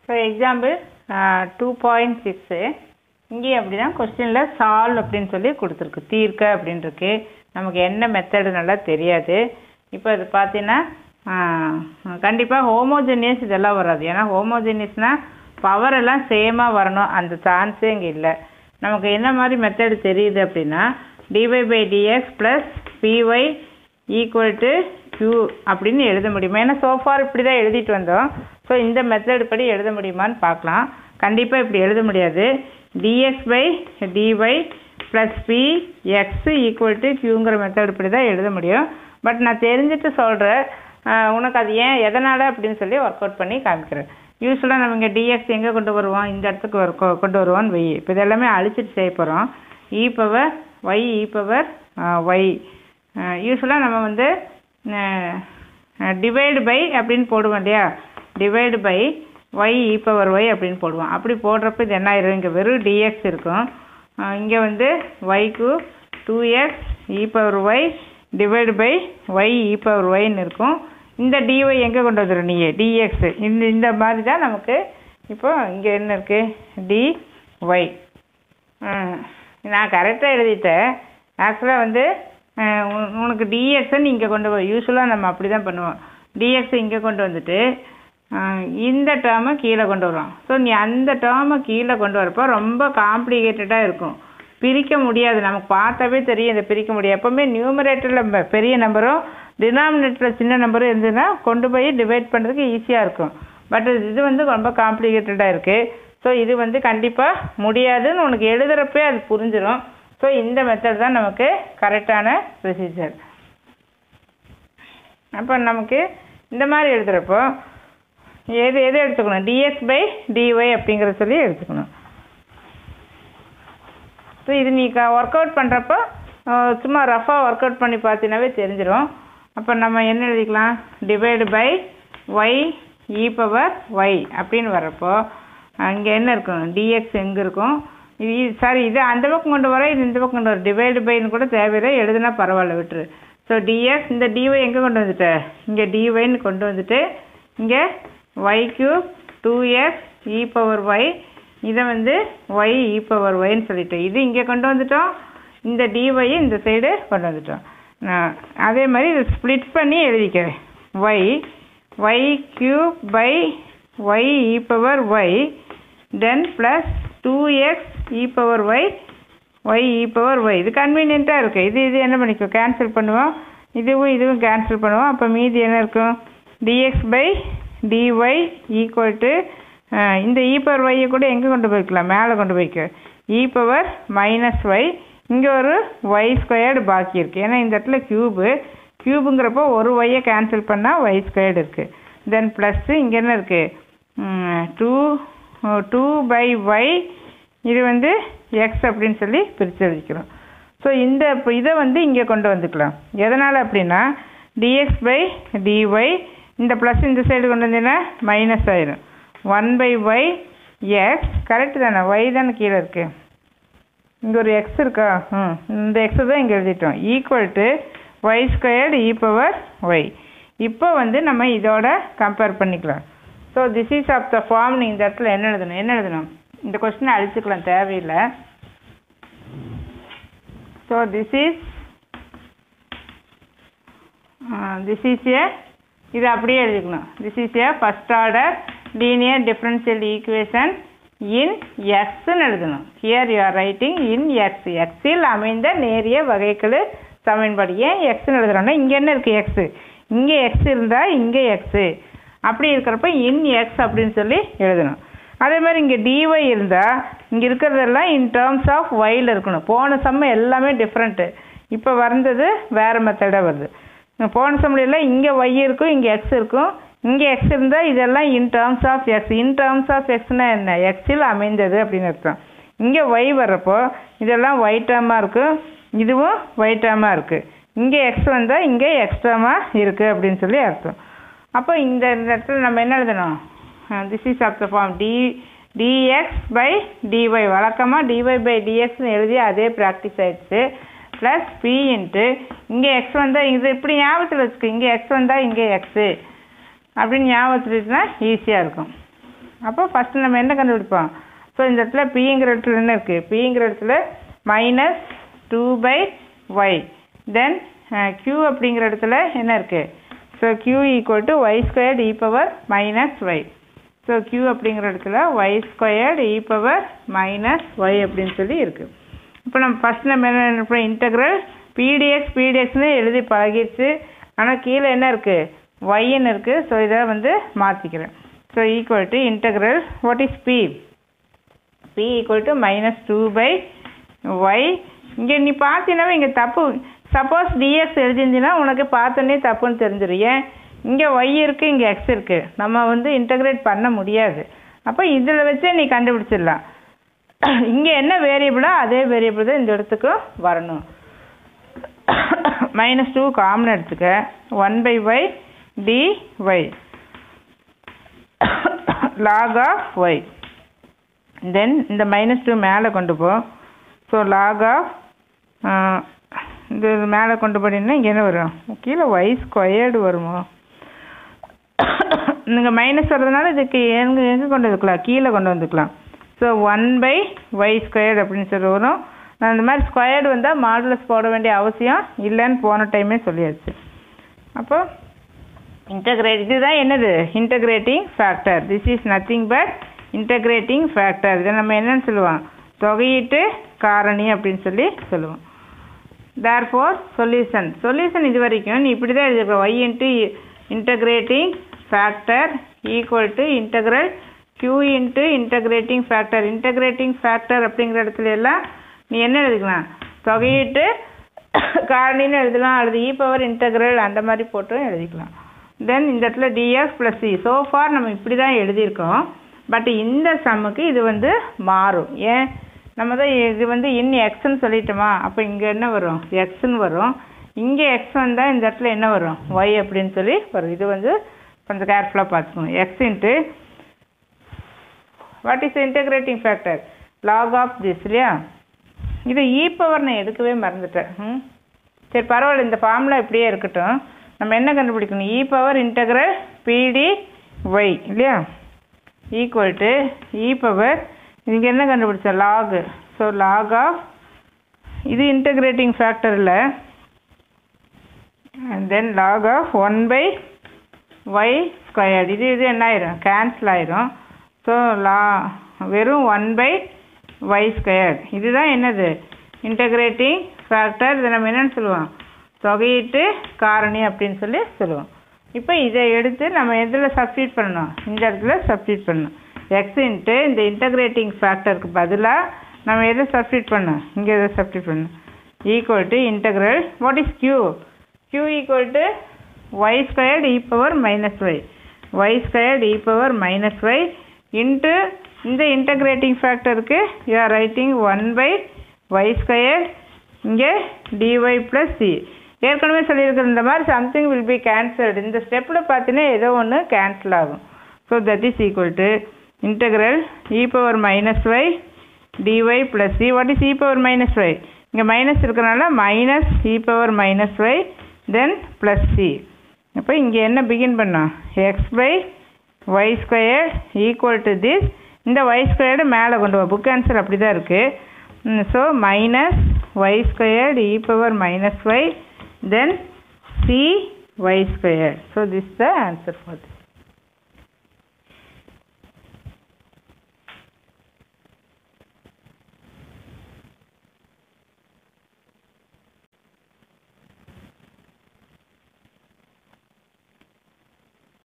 So example two point six இங்கேயும் அப்படி தான் கொஸ்டினில் சால்வ் அப்படின்னு சொல்லி கொடுத்துருக்கு தீர்க்க அப்படின்னு இருக்கு நமக்கு என்ன மெத்தடு நல்லா தெரியாது இப்போ இது பார்த்தீங்கன்னா கண்டிப்பாக ஹோமோஜெனியஸ் இதெல்லாம் வராது ஏன்னா ஹோமோஜெனியஸ்னால் பவர் எல்லாம் சேமாக வரணும் அந்த சான்ஸே இங்கே இல்லை நமக்கு என்ன மாதிரி மெத்தடு தெரியுது அப்படின்னா dy by dx plus py equal to q அப்படின்னு எழுத முடியுமா ஏன்னா சோஃபார் இப்படி தான் எழுதிட்டு வந்தோம் ஸோ இந்த மெத்தட் படி எழுத முடியுமான்னு பார்க்கலாம் கண்டிப்பாக இப்படி எழுத முடியாது dx by dy plus p x equal to க்யூங்கிற மெத்தட் படி தான் எழுத முடியும் பட் நான் தெரிஞ்சுட்டு சொல்கிறேன் உனக்கு அது ஏன் எதனால் அப்படின்னு சொல்லி ஒர்க் அவுட் பண்ணி காமிக்கிறேன் யூஸ்வலாக நம்ம இங்கே டிஎக்ஸ் எங்கே கொண்டு வருவோம் இந்த இடத்துக்கு வரு கொ- கொண்டு வருவோம்னு வை இப்போ இதெல்லாமே அழிச்சிட்டு செய்ய போகிறோம் e power y e power y யூஸ்வலாக நம்ம வந்து டிவைடு பை அப்படின்னு போடுவோம் இல்லையா divide by y e power y அப்படின்னு போடுவோம் அப்படி போடுறப்ப இது என்ன ஆயிரும் இங்கே வெறும் டிஎக்ஸ் இருக்கும் இங்கே வந்து ஒய்க்கு two x e power y divide by y e power ஒய்ன்னு இருக்கும் இந்த டிஒய் எங்கே கொண்டு வந்துடும் நீ டிஎக்ஸ் இந்த இந்த மாதிரி தான் நமக்கு இப்போ இங்கே என்ன இருக்குது டி ஒய் நான் கரெக்டாக எழுதிட்டேன் ஆக்சுவலாக வந்து அஹ், உன- உனக்கு டிஎக்ஸை இங்கே கொண்டு வர யூஸ்வலாக நம்ம அப்படி தான் பண்ணுவோம் டிஎக்ஸை இங்கே கொண்டு வந்துட்டு அஹ், இந்த டேர்மை கீழே கொண்டு வருவோம் ஸோ நீ அந்த டேர்மை கீழே கொண்டு வரப்போ ரொம்ப காம்ப்ளிகேட்டடாக இருக்கும் பிரிக்க முடியாது நமக்கு பார்த்தாவே தெரியும் இதை பிரிக்க முடியாது எப்போவுமே நியூமரேட்டரில் பெரிய நம்பரும் டினாமினேட்டரில் சின்ன நம்பரும் இருந்ததுன்னா கொண்டு போய் டிவைட் பண்ணுறதுக்கு ஈஸியாக இருக்கும் பட் இது வந்து ரொம்ப காம்ப்ளிகேட்டடாக இருக்குது ஸோ இது வந்து கண்டிப்பாக முடியாதுன்னு உனக்கு எழுதுகிறப்பே அது புரிஞ்சிடும் ஸோ இந்த மெத்தட் தான் நமக்கு கரெக்டான ப்ரொசீஜர் அப்போ நமக்கு இந்த மாதிரி எழுதுகிறப்போ எது எது எடுத்துக்கணும் டிஎக்ஸ் பை டிஒய் அப்படிங்கிற சொல்லி எடுத்துக்கணும் ஸோ இது நீ ஒர்க் அவுட் பண்ணுறப்போ சும்மா ரஃபாக ஒர்க் அவுட் பண்ணி பார்த்தீங்கன்னாவே தெரிஞ்சிடும் அப்போ நம்ம என்ன எழுதிக்கலாம் divide by y e power y அப்படின்னு வரப்போ அங்கே என்ன இருக்கும் டிஎக்ஸ் எங்கே இருக்கும் இது சாரி இது அந்த பக்கம் கொண்டு வர இது இந்த பக்கம் கொண்டு வர டிவைடு பைன்னு கூட தேவையில்லை எழுதுனா பரவாயில்ல விட்டுரு ஸோ டிஎக்ஸ் இந்த டிஒய் எங்கே கொண்டு வந்துட்ட இங்கே டிஒய்ன்னு கொண்டு வந்துட்டு இங்கே y cube two x e power y இதை வந்து ஒய் இ பவர் ஒய்ன்னு சொல்லிட்டோம் இது இங்கே கொண்டு வந்துட்டோம் இந்த டிஒய் இந்த சைடு கொண்டு வந்துட்டோம் நான் அதே மாதிரி இதை ஸ்ப்ளிட் பண்ணி எழுதிக்கிறேன் y y cube by y e power y then plus two x e power y y e power y இது கன்வீனியண்ட்டாக இருக்குது இது இது என்ன பண்ணிக்கோ கேன்சல் பண்ணுவோம் இதுவும் இதுவும் கேன்சல் பண்ணுவோம் அப்போ மீதி என்ன இருக்கும் dx by dy equal to இந்த இ பவர் ஒய்யை கூட எங்கே கொண்டு போய்க்கலாம் மேலே கொண்டு போய்க்க இ பவர் மைனஸ் ஒய் இங்கே ஒரு ஒய் ஸ்கொயர்டு பாக்கி இருக்குது ஏன்னா இந்த இடத்துல க்யூபு க்யூபுங்கிறப்போ ஒரு ஒய்யை கேன்சல் பண்ணால் ஒய் ஸ்கொயர்டு இருக்குது தென் ப்ளஸ்ஸு இங்கே என்ன இருக்குது டூ டூ பை ஒய் இது வந்து எக்ஸ் அப்படின்னு சொல்லி பிரித்து எழுதிக்கிறோம் ஸோ இந்த இப்போ இதை வந்து இங்கே கொண்டு வந்துக்கலாம் எதனால் அப்படின்னா டிஎக்ஸ் பை டிஒய் இந்த ப்ளஸ் இந்த சைடு கொண்டு வந்தீங்கன்னா மைனஸ் ஆயிரும் one by y x correct தானே ஒய் தானே கீழே இருக்கு இங்கே ஒரு எக்ஸ் இருக்கா ம் இந்த எக்ஸை தான் இங்கே எழுதிட்டோம் equal to y squared e power y இப்போ வந்து நம்ம இதோட கம்பேர் பண்ணிக்கலாம் so this is of the form நீங்கள் இந்த இடத்துல என்ன எழுதணும் என்ன எழுதணும் இந்த கொஸ்டினை அழிச்சுக்கலாம் தேவையில்லை so this is this is a இது அப்படியே எழுதிக்கணும் this is a first order linear differential equation in எக்ஸ்ன்னு எழுதணும் here you are writing in x எக்ஸில் அமைந்த நேரிய வகைக்கெழு சமன்பாடு ஏன் எக்ஸ்ன்னு எழுதுறோம்னா இங்கே என்ன இருக்குது எக்ஸு இங்கே எக்ஸ் இருந்தால் இங்கே எக்ஸு அப்படி இருக்கிறப்ப இன் எக்ஸ் அப்படின்னு சொல்லி எழுதணும் அதே மாதிரி இங்கே டிஒய் இருந்தால் இங்கே இருக்கிறதெல்லாம் இன் டேர்ம்ஸ் ஆஃப் ஒயில் இருக்கணும் போன சம்ம எல்லாமே டிஃப்ரெண்ட்டு இப்போ வந்தது வேறு மெத்தடாக வருது போன சம்மளில் இங்கே ஒய் இருக்கும் இங்கே எக்ஸ் இருக்கும் இங்கே எக்ஸ் இருந்தால் இதெல்லாம் in terms of x in terms of எக்ஸ்னா என்ன எக்ஸில் அமைந்தது அப்படின்னு அர்த்தம் இங்கே ஒய் வர்றப்போ இதெல்லாம் ஒய் டேர்மாக இருக்கும் இதுவும் ஒய் டேர்மாக இருக்குது இங்கே எக்ஸ் வந்தால் இங்கே எக்ஸ் டேர்மாக இருக்குது அப்படின்னு சொல்லி அர்த்தம் அப்போ இந்த இந்த இடத்துல நம்ம என்ன எழுதணும் this is of the form d dx by dy வழக்கமாக டிஒய் பை டிஎக்ஸ்னு எழுதி அதே ப்ராக்டிஸ் ஆயிடுச்சு ப்ளஸ் பி இன்ட்டு இங்கே எக்ஸ் வந்தால் இது இப்படி ஞாபகத்தில் வச்சுக்கோ இங்கே எக்ஸ் வந்தால் இங்கே எக்ஸு அப்படின்னு ஞாபகத்தில் இருக்குன்னா ஈஸியாக இருக்கும் அப்போ ஃபஸ்ட்டு நம்ம என்ன கண்டுபிடிப்போம் ஸோ இந்த இடத்துல பிங்கிற இடத்துல என்ன இருக்குது பிங்கிற இடத்துல minus two by y then q அப்படிங்கிற இடத்துல என்ன இருக்குது so q equal to y squared e power minus y so q அப்படிங்கிற இடத்துல y squared e power minus y அப்படின்னு சொல்லி இருக்குது இப்போ நம்ம ஃபஸ்ட் நம்ம என்ன நினைப்போம் இன்டெக்ரல் பிடிஎக்ஸ் பிடிஎக்ஸ்னு எழுதி பழகிடுச்சு ஆனால் கீழே என்ன இருக்குது ஒய்ன்னு இருக்குது ஸோ இதை வந்து மாற்றிக்கிறேன் so equal to integral what is p p equal to minus two by y இங்கே நீ பார்த்தீங்கன்னா இங்கே தப்பு சப்போஸ் டிஎக்ஸ் எழுதிருந்துன்னா உனக்கு பார்த்தோன்னே தப்புன்னு தெரிஞ்சிடும் ஏன் இங்கே ஒய் இருக்குது இங்கே எக்ஸ் இருக்குது நம்ம வந்து இன்டகிரேட் பண்ண முடியாது அப்போ இதில் வச்சே நீ கண்டுபிடிச்சிடலாம் இங்கே என்ன வேரியபிளோ அதே வேரியபிள் தான் இந்த இடத்துக்கு வரணும் மைனஸ் டூ காமன் எடுத்துக்க one by y d y log of y then இந்த மைனஸ் டூ மேலே கொண்டு போ ஸோ லாக் ஆஃப் இந்த மேலே கொண்டு போனீங்கன்னா இங்கே என்ன வரும் கீழே ஒய் ஸ்கொயர்டு வருமோ நீங்கள் மைனஸ் வர்றதுனால இதுக்கு எங்கே எங்கே கொண்டு வந்துக்கலாம் கீழே கொண்டு வந்துக்கலாம் so one by y squared அப்படின்னு சொல்லி வரும் நான் இந்த மாதிரி ஸ்கொயர்டு வந்தால் மாடுலஸ் போட வேண்டிய அவசியம் இல்லைன்னு போன டைமே சொல்லியாச்சு அப்போ இன்டகிரேட் இதுதான் என்னது integrating factor this is nothing but integrating factor இதை நம்ம என்னன்னு சொல்லுவோம் தொகையீட்டு காரணி அப்படின்னு சொல்லி சொல்லுவோம் தேர்ஃபோர் சொல்யூஷன் சொல்யூஷன் இது வரைக்கும் நீ இப்படி தான் எழுதிருக்க y into integrating factor equal to integral q into integrating factor integrating factor அப்படிங்கிற இடத்துல எல்லாம் நீ என்ன எழுதிக்கலாம் தொகையீட்டு காரணின்னு எழுதலாம் அல்லது இ பவர் இன்டகிரல் அந்த மாதிரி போட்டும் எழுதிக்கலாம் தென் இந்த இடத்துல dx plus c so far நம்ம இப்படி தான் எழுதியிருக்கோம் பட் இந்த சம்முக்கு இது வந்து மாறும் ஏன் நம்ம தான் இது வந்து இன் எக்ஸ்ன்னு சொல்லிட்டோமா அப்போ இங்கே என்ன வரும் எக்ஸ்ன்னு வரும் இங்கே எக்ஸ் வந்தால் இந்த இடத்துல என்ன வரும் ஒய் அப்படின்னு சொல்லி வரும் இது வந்து கொஞ்சம் கேர்ஃபுல்லாக பார்த்துக்கணும் x into what is integrating factor log of this இல்லையா இது இ பவர் நான் எடுக்கவே மறந்துட்டேன் ம் சரி பரவாயில்ல இந்த ஃபார்முலா இப்படியே இருக்கட்டும் நம்ம என்ன கண்டுபிடிக்கணும் e power integral pd y இல்லையா ஈக்குவல் டு இ பவர் இங்கே என்ன கண்டுபிடிச்சோம் லாகு ஸோ லாக் ஆஃப் இது இன்டகிரேட்டிங் ஃபேக்டர் இல்லை and then log of one by y squared இது இது என்ன ஆயிரும் கேன்சல் ஆயிரும் ஸோ லா வெறும் ஒன் பை ஒய் ஸ்கொயர் இதுதான் என்னது இன்டகிரேட்டிங் ஃபேக்டர் இதை நம்ம என்னன்னு சொல்லுவோம் தொகையீட்டு காரணி அப்படின்னு சொல்லி சொல்லுவோம் இப்போ இதை எடுத்து நம்ம எதில் சப்ஸ்டியூட் பண்ணணும் இந்த இடத்துல சப்ஸ்டியூட் பண்ணணும் எக்ஸ் இன்ட்டு இந்த இன்டகிரேட்டிங் ஃபேக்டருக்கு பதிலாக நம்ம எதை சப்ஸ்டியூட் பண்ணணும் இங்கே எதை சப்ஸ்டியூட் பண்ணணும் equal to integral what is q q equal to y squared e power minus y y squared e power minus y into இந்த இன்டகிரேட்டிங் ஃபேக்டருக்கு you are writing one by y square இங்கே dy plus c ஏற்கனவே சொல்லியிருக்கிற இந்த மாதிரி something will be cancelled இந்த ஸ்டெப்பில் பார்த்தீங்கன்னா ஏதோ ஒன்று கேன்சல் ஆகும் so that is equal to integral e power minus y dy plus c what is e power minus y இங்கே மைனஸ் இருக்கிறனால minus e power minus y then plus c அப்போ இங்கே என்ன பிகின் பண்ணோம் x by y square equal to this இந்த y squared மேலே கொண்டு வா புக் ஆன்சர் அப்படி தான் இருக்குது so minus y squared e power minus y then c y square. So this is the answer for this.